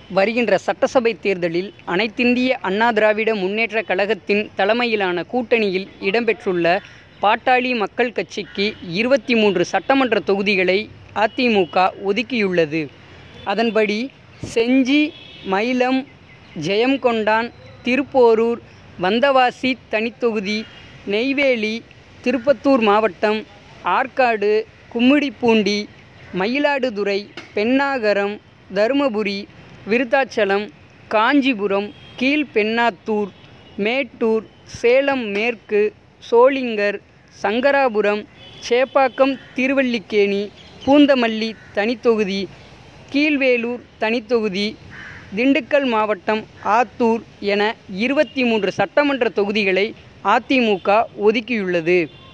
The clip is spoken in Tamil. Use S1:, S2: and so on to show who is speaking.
S1: வருகின்ற சட்டசபை தேர்தலில் அனைத்திந்திய அண்ணா திராவிட முன்னேற்றக் கழகத்தின் தலைமையிலான கூட்டணியில் இடம்பெற்றுள்ள பாட்டாளி மக்கள் கட்சிக்கு இருபத்தி மூன்று சட்டமன்ற தொகுதிகளை அதிமுக ஒதுக்கியுள்ளது அதன்படி செஞ்சி மயிலம் ஜெயங்கொண்டான் திருப்போரூர் வந்தவாசி தனித்தொகுதி நெய்வேலி திருப்பத்தூர் மாவட்டம் ஆற்காடு கும்மிடிப்பூண்டி மயிலாடுதுறை பென்னாகரம் தருமபுரி விருத்தாச்சலம் காஞ்சிபுரம் கீழ்பென்னாத்தூர் மேட்டூர் சேலம் மேற்கு சோளிங்கர் சங்கராபுரம் சேப்பாக்கம் திருவல்லிக்கேணி பூந்தமல்லி தனித்தொகுதி கீழ்வேளூர் தனித்தொகுதி திண்டுக்கல் மாவட்டம் ஆத்தூர் என இருபத்தி மூன்று சட்டமன்ற தொகுதிகளை அதிமுக ஒதுக்கியுள்ளது